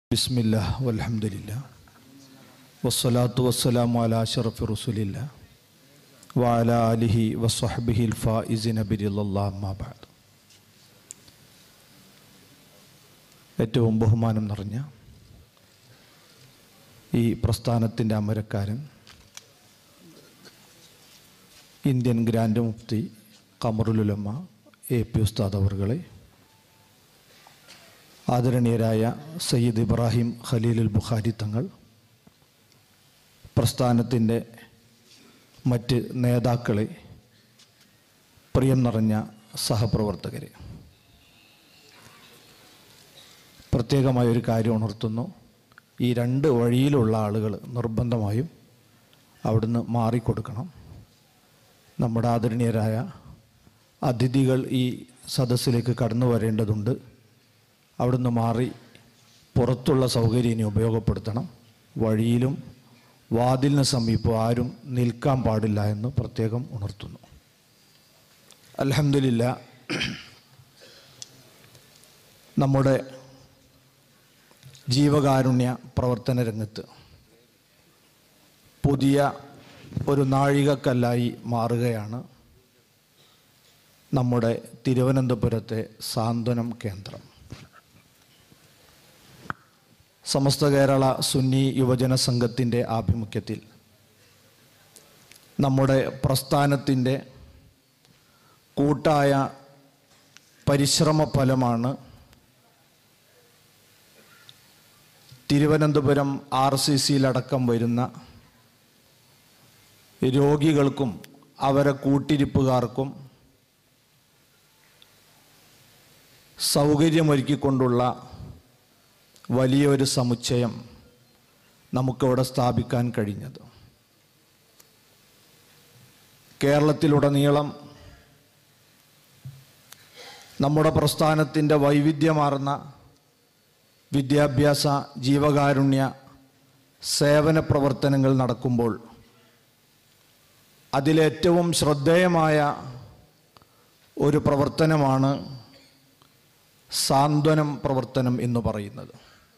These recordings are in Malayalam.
ബിസ്മില്ല വൽഹംദുലില്ല വസ്സലാത്തു വസ്സലാമു അലാ അഷറഫി റസുലില്ല വഅല ആലിഹി വസ്വഹബിഹിൽ ഫായിസിന ബിരില്ലാഹ് അമ്മാ ബഅദ് ഏറ്റവും ബഹുമാനം നിറഞ്ഞ ഈ പ്രസ്ഥാനത്തിൻ്റെ അമരക്കാരൻ ഇന്ത്യൻ ഗ്രാൻഡ് മുഫ്തി കമറുലുലമ്മ എ പി ഉസ്താദ് അവറുകളെ ആദരണീയരായ സയ്യിദ് ഇബ്രാഹിം ഖലീലുൽ ബുഖാരി തങ്ങൾ പ്രസ്ഥാനത്തിൻ്റെ മറ്റ് നേതാക്കളെ പ്രിയം നിറഞ്ഞ സഹപ്രവർത്തകരെ പ്രത്യേകമായ ഒരു കാര്യം ഉണർത്തുന്നു ഈ രണ്ട് വഴിയിലുള്ള ആളുകൾ നിർബന്ധമായും അവിടുന്ന് മാറിക്കൊടുക്കണം നമ്മുടെ ആദരണീയരായ അതിഥികൾ ഈ സദസ്സിലേക്ക് കടന്നു വരേണ്ടതുണ്ട് അവിടുന്ന് മാറി പുറത്തുള്ള സൗകര്യം ഇനി ഉപയോഗപ്പെടുത്തണം വഴിയിലും വാതിലിന് സമീപം ആരും നിൽക്കാൻ പാടില്ല എന്ന് പ്രത്യേകം ഉണർത്തുന്നു അലഹമില്ല നമ്മുടെ ജീവകാരുണ്യ പ്രവർത്തന രംഗത്ത് പുതിയ ഒരു നാഴികക്കല്ലായി മാറുകയാണ് നമ്മുടെ തിരുവനന്തപുരത്തെ സാന്ത്വനം കേന്ദ്രം സമസ്ത കേരള സുന്നി യുവജന സംഘത്തിൻ്റെ ആഭിമുഖ്യത്തിൽ നമ്മുടെ പ്രസ്ഥാനത്തിൻ്റെ കൂട്ടായ പരിശ്രമ ഫലമാണ് തിരുവനന്തപുരം ആർ സി സിയിലടക്കം വരുന്ന രോഗികൾക്കും അവരെ കൂട്ടിരിപ്പുകാർക്കും സൗകര്യമൊരുക്കിക്കൊണ്ടുള്ള വലിയൊരു സമുച്ചയം നമുക്കിവിടെ സ്ഥാപിക്കാൻ കഴിഞ്ഞത് കേരളത്തിലുടനീളം നമ്മുടെ പ്രസ്ഥാനത്തിൻ്റെ വൈവിധ്യമാർന്ന വിദ്യാഭ്യാസ ജീവകാരുണ്യ സേവന പ്രവർത്തനങ്ങൾ നടക്കുമ്പോൾ അതിലേറ്റവും ശ്രദ്ധേയമായ ഒരു പ്രവർത്തനമാണ് സാന്ത്വനം പ്രവർത്തനം എന്ന് പറയുന്നത്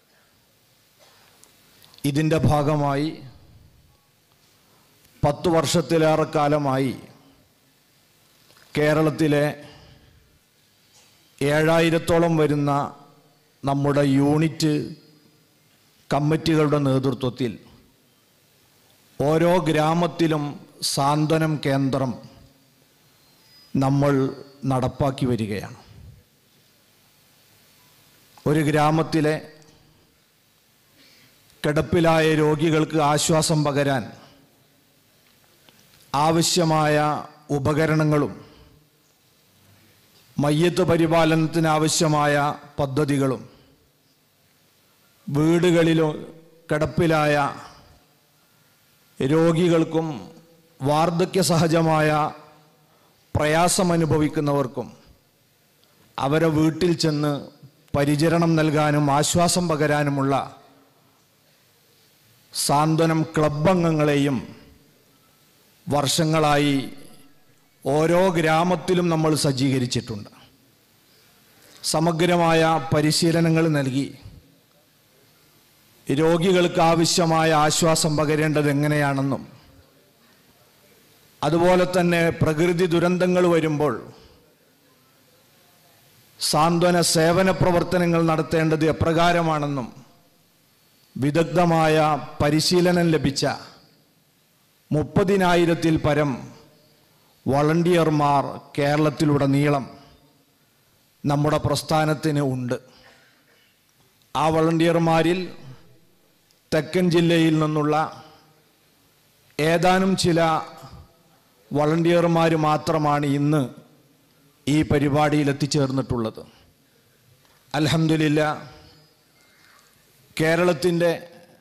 ഇതിൻ്റെ ഭാഗമായി പത്ത് വർഷത്തിലേറെ കാലമായി കേരളത്തിലെ ഏഴായിരത്തോളം വരുന്ന നമ്മുടെ യൂണിറ്റ് കമ്മിറ്റികളുടെ നേതൃത്വത്തിൽ ഓരോ ഗ്രാമത്തിലും സാന്ത്വനം കേന്ദ്രം നമ്മൾ നടപ്പാക്കി വരികയാണ് ഒരു ഗ്രാമത്തിലെ കിടപ്പിലായ രോഗികൾക്ക് ആശ്വാസം പകരാൻ ആവശ്യമായ ഉപകരണങ്ങളും മയ്യത്ത് പരിപാലനത്തിന് ആവശ്യമായ പദ്ധതികളും വീടുകളിലും കിടപ്പിലായ രോഗികൾക്കും വാർദ്ധക്യ സഹജമായ പ്രയാസമനുഭവിക്കുന്നവർക്കും അവരെ വീട്ടിൽ ചെന്ന് പരിചരണം നൽകാനും ആശ്വാസം പകരാനുമുള്ള സാന്ത്വനം ക്ലബ് അംഗങ്ങളെയും വർഷങ്ങളായി ഓരോ ഗ്രാമത്തിലും നമ്മൾ സജ്ജീകരിച്ചിട്ടുണ്ട് സമഗ്രമായ പരിശീലനങ്ങൾ നൽകി രോഗികൾക്ക് ആവശ്യമായ ആശ്വാസം പകരേണ്ടത് എങ്ങനെയാണെന്നും അതുപോലെ തന്നെ പ്രകൃതി ദുരന്തങ്ങൾ വരുമ്പോൾ സാന്ത്വന സേവന പ്രവർത്തനങ്ങൾ നടത്തേണ്ടത് എപ്രകാരമാണെന്നും വിദഗ്ധമായ പരിശീലനം ലഭിച്ച മുപ്പതിനായിരത്തിൽ പരം വളണ്ടിയർമാർ കേരളത്തിലുടനീളം നമ്മുടെ പ്രസ്ഥാനത്തിന് ഉണ്ട് ആ വളണ്ടിയർമാരിൽ തെക്കൻ ജില്ലയിൽ നിന്നുള്ള ഏതാനും ചില വളണ്ടിയർമാർ മാത്രമാണ് ഇന്ന് ഈ പരിപാടിയിൽ എത്തിച്ചേർന്നിട്ടുള്ളത് അലഹമില്ല കേരളത്തിൻ്റെ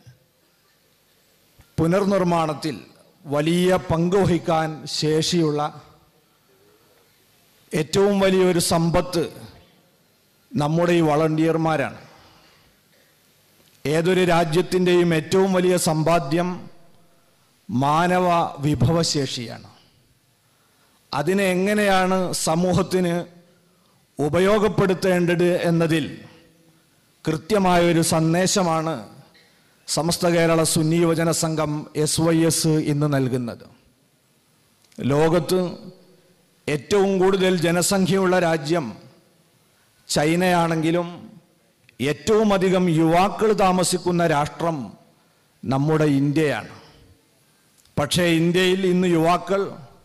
പുനർനിർമ്മാണത്തിൽ വലിയ പങ്ക് വഹിക്കാൻ ശേഷിയുള്ള ഏറ്റവും വലിയൊരു സമ്പത്ത് നമ്മുടെ ഈ വളണ്ടിയർമാരാണ് ഏതൊരു രാജ്യത്തിൻ്റെയും ഏറ്റവും വലിയ സമ്പാദ്യം മാനവ വിഭവശേഷിയാണ് അതിനെ എങ്ങനെയാണ് സമൂഹത്തിന് ഉപയോഗപ്പെടുത്തേണ്ടത് എന്നതിൽ കൃത്യമായ ഒരു സന്ദേശമാണ് സമസ്ത കേരള സുന്നി യുവജന സംഘം എസ് വൈ എസ് ഇന്ന് നൽകുന്നത് ലോകത്ത് ഏറ്റവും കൂടുതൽ ജനസംഖ്യയുള്ള രാജ്യം ചൈനയാണെങ്കിലും ഏറ്റവും അധികം യുവാക്കൾ താമസിക്കുന്ന രാഷ്ട്രം നമ്മുടെ ഇന്ത്യയാണ് പക്ഷേ ഇന്ത്യയിൽ ഇന്ന് യുവാക്കൾ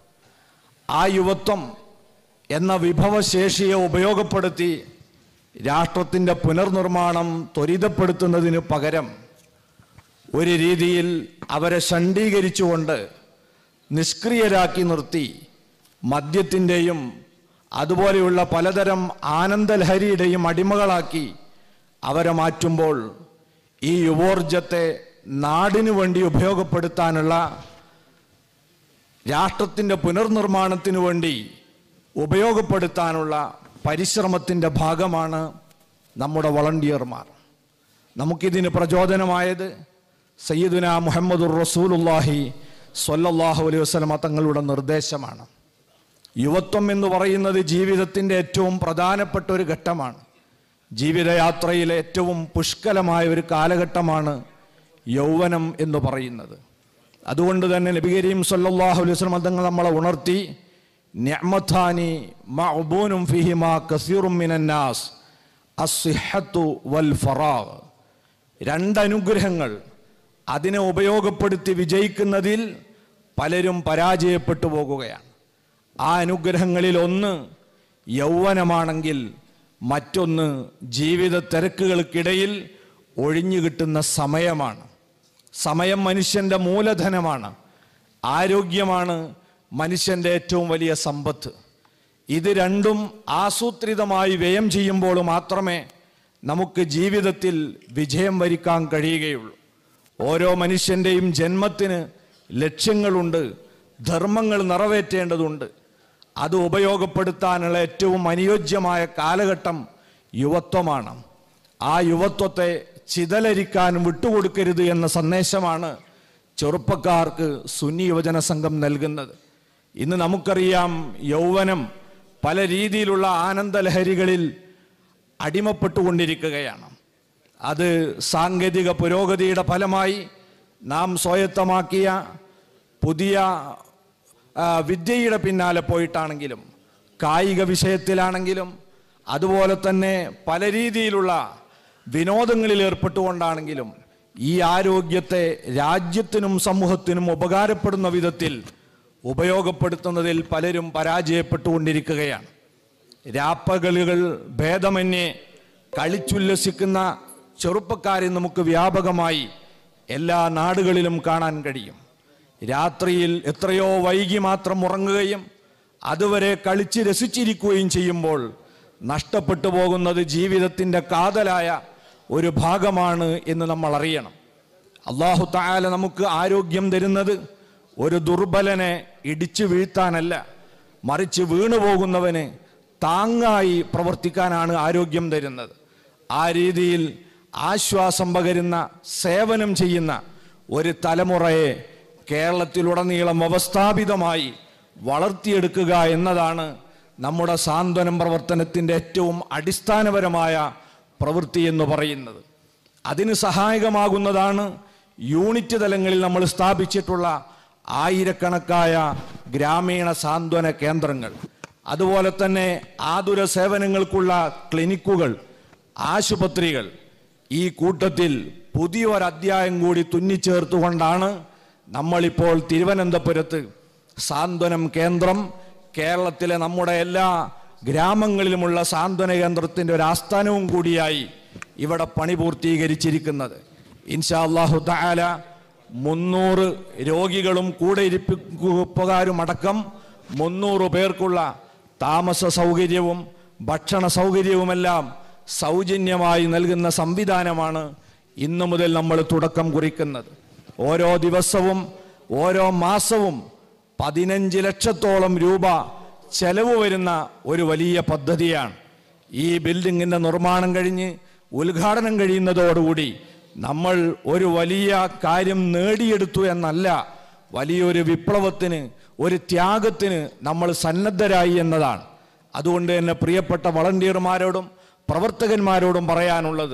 ആ യുവത്വം എന്ന വിഭവശേഷിയെ ഉപയോഗപ്പെടുത്തി രാഷ്ട്രത്തിൻ്റെ പുനർനിർമ്മാണം ത്വരിതപ്പെടുത്തുന്നതിന് പകരം ഒരു രീതിയിൽ അവരെ ഷണ്ഡീകരിച്ചുകൊണ്ട് നിഷ്ക്രിയരാക്കി നിർത്തി മദ്യത്തിൻ്റെയും അതുപോലെയുള്ള പലതരം ആനന്ദലഹരിയുടെയും അടിമകളാക്കി അവരെ മാറ്റുമ്പോൾ ഈ യുവോർജത്തെ നാടിനു വേണ്ടി ഉപയോഗപ്പെടുത്താനുള്ള രാഷ്ട്രത്തിൻ്റെ പുനർനിർമ്മാണത്തിനു വേണ്ടി ഉപയോഗപ്പെടുത്താനുള്ള പരിശ്രമത്തിൻ്റെ ഭാഗമാണ് നമ്മുടെ വളണ്ടിയർമാർ നമുക്കിതിന് പ്രചോദനമായത് സയ്യിദുന മുഹമ്മദുർ റസൂലുല്ലാഹി സ്വല്ലല്ലാഹു അലൈഹി വസല്ലമ തങ്ങളുടെ നിർദ്ദേശമാണ് യുവത്വം എന്ന് പറയുന്നത് ജീവിതത്തിൻ്റെ ഏറ്റവും പ്രധാനപ്പെട്ട ഒരു ഘട്ടമാണ് ജീവിതയാത്രയിലെ ഏറ്റവും പുഷ്കലമായ ഒരു കാലഘട്ടമാണ് യൗവനം എന്ന് പറയുന്നത് അതുകൊണ്ട് തന്നെ നബി കരീം സല്ലല്ലാഹു അലൈഹി വസല്ലം തങ്ങൾ നമ്മളെ ഉണർത്തി നിഅമത്താനി മഅബൂനും ഫിഹിമ കസീറും മിനന്നാസ് അസ്സിഹത്തു വൽ ഫറാഗ് രണ്ടനുഗ്രഹങ്ങൾ അതിനെ ഉപയോഗപ്പെടുത്തി വിജയിക്കുന്നതിൽ പലരും പരാജയപ്പെട്ടു പോകുകയാണ് ആ അനുഗ്രഹങ്ങളിൽ ഒന്ന് യൗവനമാണെങ്കിൽ മറ്റൊന്ന് ജീവിത തിരക്കുകൾക്കിടയിൽ ഒഴിഞ്ഞു കിട്ടുന്ന സമയമാണ് സമയം മനുഷ്യൻ്റെ മൂലധനമാണ് ആരോഗ്യമാണ് മനുഷ്യൻ്റെ ഏറ്റവും വലിയ സമ്പത്ത് ഇത് രണ്ടും ആസൂത്രിതമായി വ്യയം ചെയ്യുമ്പോൾ മാത്രമേ നമുക്ക് ജീവിതത്തിൽ വിജയം വരിക്കാൻ കഴിയുകയുള്ളൂ ഓരോ മനുഷ്യൻ്റെയും ജന്മത്തിന് ലക്ഷ്യങ്ങളുണ്ട് ധർമ്മങ്ങൾ നിറവേറ്റേണ്ടതുണ്ട് അത് ഉപയോഗപ്പെടുത്താനുള്ള ഏറ്റവും അനുയോജ്യമായ കാലഘട്ടം യുവത്വമാണ് ആ യുവത്വത്തെ ചിതലരിക്കാൻ വിട്ടുകൊടുക്കരുത് എന്ന സന്ദേശമാണ് ചെറുപ്പക്കാർക്ക് സുന്നി യുവജന സംഘം നൽകുന്നത് ഇന്ന് നമുക്കറിയാം യൗവനം പല രീതിയിലുള്ള ആനന്ദലഹരികളിൽ അടിമപ്പെട്ടുകൊണ്ടിരിക്കുകയാണ് അത് സാങ്കേതിക പുരോഗതിയുടെ ഫലമായി നാം സ്വായത്തമാക്കിയ പുതിയ ആ, വിദ്യയുടെ പിന്നാലെ പോയിട്ടാണെങ്കിലും കായിക വിഷയത്തിലാണെങ്കിലും അതുപോലെ തന്നെ പല രീതിയിലുള്ള വിനോദങ്ങളിൽ ഏർപ്പെട്ടുകൊണ്ടാണെങ്കിലും ഈ ആരോഗ്യത്തെ രാജ്യത്തിനും സമൂഹത്തിനും ഉപകാരപ്പെടുന്ന വിധത്തിൽ ഉപയോഗപ്പെടുത്തുന്നതിൽ പലരും പരാജയപ്പെട്ടുകൊണ്ടിരിക്കുകയാണ് രാപ്പകലുകൾ ഭേദമന്യേ കളിച്ചുല്ലസിക്കുന്ന ചെറുപ്പക്കാരെ നമുക്ക് വ്യാപകമായി എല്ലാ നാടുകളിലും കാണാൻ കഴിയും രാത്രിയിൽ എത്രയോ വൈകി മാത്രം ഉറങ്ങുകയും അതുവരെ കളിച്ച് രസിച്ചിരിക്കുകയും ചെയ്യുമ്പോൾ നഷ്ടപ്പെട്ടു പോകുന്നത് ജീവിതത്തിൻ്റെ കാതലായ ഒരു ഭാഗമാണ് എന്ന് നമ്മൾ അറിയണം അള്ളാഹു തായാല നമുക്ക് ആരോഗ്യം തരുന്നത് ഒരു ദുർബലനെ ഇടിച്ചു വീഴ്ത്താനല്ല മറിച്ച് വീണു പോകുന്നവന് താങ്ങായി പ്രവർത്തിക്കാനാണ് ആരോഗ്യം തരുന്നത് ആ രീതിയിൽ ആശ്വാസം പകരുന്ന സേവനം ചെയ്യുന്ന ഒരു തലമുറയെ കേരളത്തിലുടനീളം അവസ്ഥാപിതമായി വളർത്തിയെടുക്കുക എന്നതാണ് നമ്മുടെ സാന്ത്വനം പ്രവർത്തനത്തിൻ്റെ ഏറ്റവും അടിസ്ഥാനപരമായ പ്രവൃത്തി എന്ന് പറയുന്നത് അതിന് സഹായകമാകുന്നതാണ് യൂണിറ്റ് തലങ്ങളിൽ നമ്മൾ സ്ഥാപിച്ചിട്ടുള്ള ആയിരക്കണക്കായ ഗ്രാമീണ സാന്ത്വന കേന്ദ്രങ്ങൾ അതുപോലെ തന്നെ ആതുര സേവനങ്ങൾക്കുള്ള ക്ലിനിക്കുകൾ ആശുപത്രികൾ ഈ കൂട്ടത്തിൽ പുതിയൊരു അധ്യായം കൂടി തുന്നിച്ചേർത്തുകൊണ്ടാണ് നമ്മളിപ്പോൾ തിരുവനന്തപുരത്ത് സാന്ത്വനം കേന്ദ്രം കേരളത്തിലെ നമ്മുടെ എല്ലാ ഗ്രാമങ്ങളിലുമുള്ള സാന്ത്വന കേന്ദ്രത്തിൻ്റെ ഒരു ആസ്ഥാനവും കൂടിയായി ഇവിടെ പണി പൂർത്തീകരിച്ചിരിക്കുന്നത് ഇൻഷാ അള്ളാഹു താല മുന്നൂറ് രോഗികളും കൂടെ ഇരിപ്പിക്കുകാരും അടക്കം മുന്നൂറ് പേർക്കുള്ള താമസ സൗകര്യവും ഭക്ഷണ സൗകര്യവുമെല്ലാം സൗജന്യമായി നൽകുന്ന സംവിധാനമാണ് ഇന്നു മുതൽ നമ്മൾ തുടക്കം കുറിക്കുന്നത് ഓരോ ദിവസവും ഓരോ മാസവും പതിനഞ്ച് ലക്ഷത്തോളം രൂപ ചെലവ് വരുന്ന ഒരു വലിയ പദ്ധതിയാണ് ഈ ബിൽഡിങ്ങിൻ്റെ നിർമ്മാണം കഴിഞ്ഞ് ഉദ്ഘാടനം കഴിയുന്നതോടുകൂടി നമ്മൾ ഒരു വലിയ കാര്യം നേടിയെടുത്തു എന്നല്ല വലിയൊരു വിപ്ലവത്തിന് ഒരു ത്യാഗത്തിന് നമ്മൾ സന്നദ്ധരായി എന്നതാണ് അതുകൊണ്ട് തന്നെ പ്രിയപ്പെട്ട വളണ്ടിയർമാരോടും പ്രവർത്തകന്മാരോടും പറയാനുള്ളത്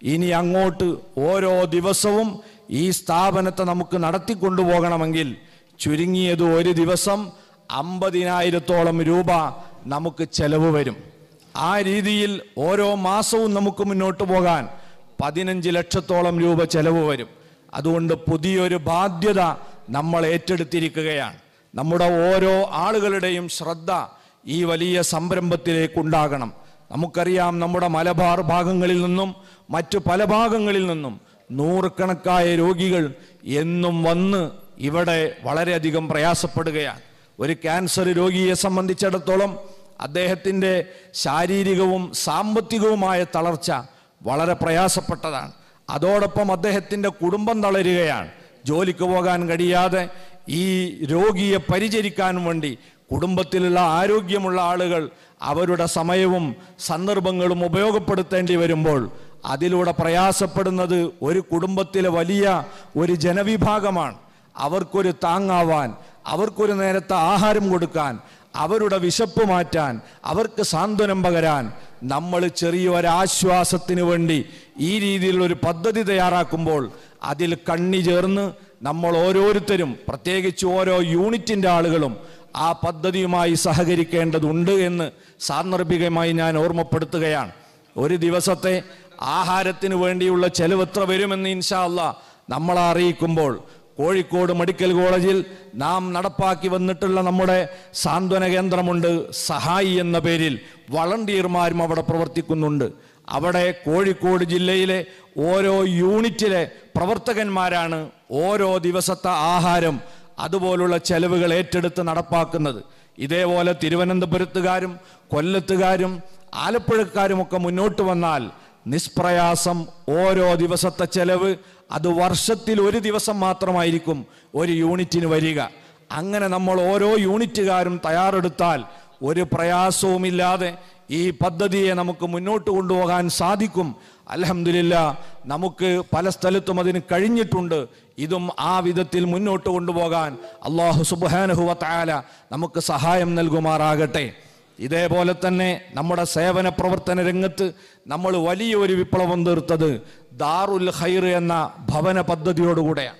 ഇനി അങ്ങോട്ട് ഓരോ ദിവസവും ഈ സ്ഥാപനത്തെ നമുക്ക് നടത്തിക്കൊണ്ടുപോകണമെങ്കിൽ ചുരുങ്ങിയത് ഒരു ദിവസം അമ്പതിനായിരത്തോളം രൂപ നമുക്ക് ചെലവ് വരും ആ രീതിയിൽ ഓരോ മാസവും നമുക്ക് മുന്നോട്ട് പോകാൻ പതിനഞ്ച് ലക്ഷത്തോളം രൂപ ചെലവ് വരും അതുകൊണ്ട് പുതിയൊരു ബാധ്യത നമ്മൾ ഏറ്റെടുത്തിരിക്കുകയാണ് നമ്മുടെ ഓരോ ആളുകളുടെയും ശ്രദ്ധ ഈ വലിയ സംരംഭത്തിലേക്കുണ്ടാകണം നമുക്കറിയാം നമ്മുടെ മലബാർ ഭാഗങ്ങളിൽ നിന്നും മറ്റു പല ഭാഗങ്ങളിൽ നിന്നും നൂറുകണക്കായ രോഗികൾ എന്നും വന്ന് ഇവിടെ വളരെയധികം പ്രയാസപ്പെടുകയാണ് ഒരു ക്യാൻസർ രോഗിയെ സംബന്ധിച്ചിടത്തോളം അദ്ദേഹത്തിൻ്റെ ശാരീരികവും സാമ്പത്തികവുമായ തളർച്ച വളരെ പ്രയാസപ്പെട്ടതാണ് അതോടൊപ്പം അദ്ദേഹത്തിൻ്റെ കുടുംബം തളരുകയാണ് ജോലിക്ക് പോകാൻ കഴിയാതെ ഈ രോഗിയെ പരിചരിക്കാൻ വേണ്ടി കുടുംബത്തിലുള്ള ആരോഗ്യമുള്ള ആളുകൾ അവരുടെ സമയവും സന്ദർഭങ്ങളും ഉപയോഗപ്പെടുത്തേണ്ടി വരുമ്പോൾ അതിലൂടെ പ്രയാസപ്പെടുന്നത് ഒരു കുടുംബത്തിലെ വലിയ ഒരു ജനവിഭാഗമാണ് അവർക്കൊരു താങ്ങാവാൻ അവർക്കൊരു നേരത്തെ ആഹാരം കൊടുക്കാൻ അവരുടെ വിശപ്പ് മാറ്റാൻ അവർക്ക് സാന്ത്വനം പകരാൻ നമ്മൾ ചെറിയൊരാശ്വാസത്തിന് വേണ്ടി ഈ രീതിയിലുള്ള ഒരു പദ്ധതി തയ്യാറാക്കുമ്പോൾ അതിൽ കണ്ണി ചേർന്ന് നമ്മൾ ഓരോരുത്തരും പ്രത്യേകിച്ച് ഓരോ യൂണിറ്റിൻ്റെ ആളുകളും ആ പദ്ധതിയുമായി സഹകരിക്കേണ്ടതുണ്ട് എന്ന് സാന്ദർഭികമായി ഞാൻ ഓർമ്മപ്പെടുത്തുകയാണ് ഒരു ദിവസത്തെ ആഹാരത്തിന് വേണ്ടിയുള്ള ചെലവ് എത്ര വരുമെന്ന് ഇൻഷാ അല്ലാ നമ്മളെ അറിയിക്കുമ്പോൾ കോഴിക്കോട് മെഡിക്കൽ കോളേജിൽ നാം നടപ്പാക്കി വന്നിട്ടുള്ള നമ്മുടെ സാന്ത്വന കേന്ദ്രമുണ്ട് സഹായി എന്ന പേരിൽ വളണ്ടിയർമാരും അവിടെ പ്രവർത്തിക്കുന്നുണ്ട് അവിടെ കോഴിക്കോട് ജില്ലയിലെ ഓരോ യൂണിറ്റിലെ പ്രവർത്തകന്മാരാണ് ഓരോ ദിവസത്തെ ആഹാരം അതുപോലുള്ള ചെലവുകൾ ഏറ്റെടുത്ത് നടപ്പാക്കുന്നത് ഇതേപോലെ തിരുവനന്തപുരത്തുകാരും കൊല്ലത്തുകാരും ആലപ്പുഴക്കാരുമൊക്കെ മുന്നോട്ട് വന്നാൽ നിഷ്പ്രയാസം ഓരോ ദിവസത്തെ ചെലവ് അത് വർഷത്തിൽ ഒരു ദിവസം മാത്രമായിരിക്കും ഒരു യൂണിറ്റിന് വരിക അങ്ങനെ നമ്മൾ ഓരോ യൂണിറ്റുകാരും തയ്യാറെടുത്താൽ ഒരു പ്രയാസവുമില്ലാതെ ഈ പദ്ധതിയെ നമുക്ക് മുന്നോട്ട് കൊണ്ടുപോകാൻ സാധിക്കും അലഹമില്ല നമുക്ക് പല സ്ഥലത്തും അതിന് കഴിഞ്ഞിട്ടുണ്ട് ഇതും ആ വിധത്തിൽ മുന്നോട്ട് കൊണ്ടുപോകാൻ അള്ളാഹു സുബാനുഹുവ താല നമുക്ക് സഹായം നൽകുമാറാകട്ടെ ഇതേപോലെ തന്നെ നമ്മുടെ സേവന പ്രവർത്തന രംഗത്ത് നമ്മൾ വലിയൊരു വിപ്ലവം തീർത്തത് ദാറുൽ ഖൈർ എന്ന ഭവന പദ്ധതിയോടുകൂടെയാണ്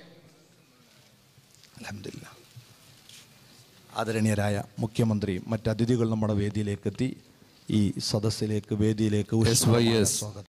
അലഹമില്ല ആദരണീയരായ മുഖ്യമന്ത്രി മറ്റ് അതിഥികൾ നമ്മുടെ വേദിയിലേക്ക് എത്തി ഈ സദസ്സിലേക്ക് വേദിയിലേക്ക് SYS സ്വാഗതം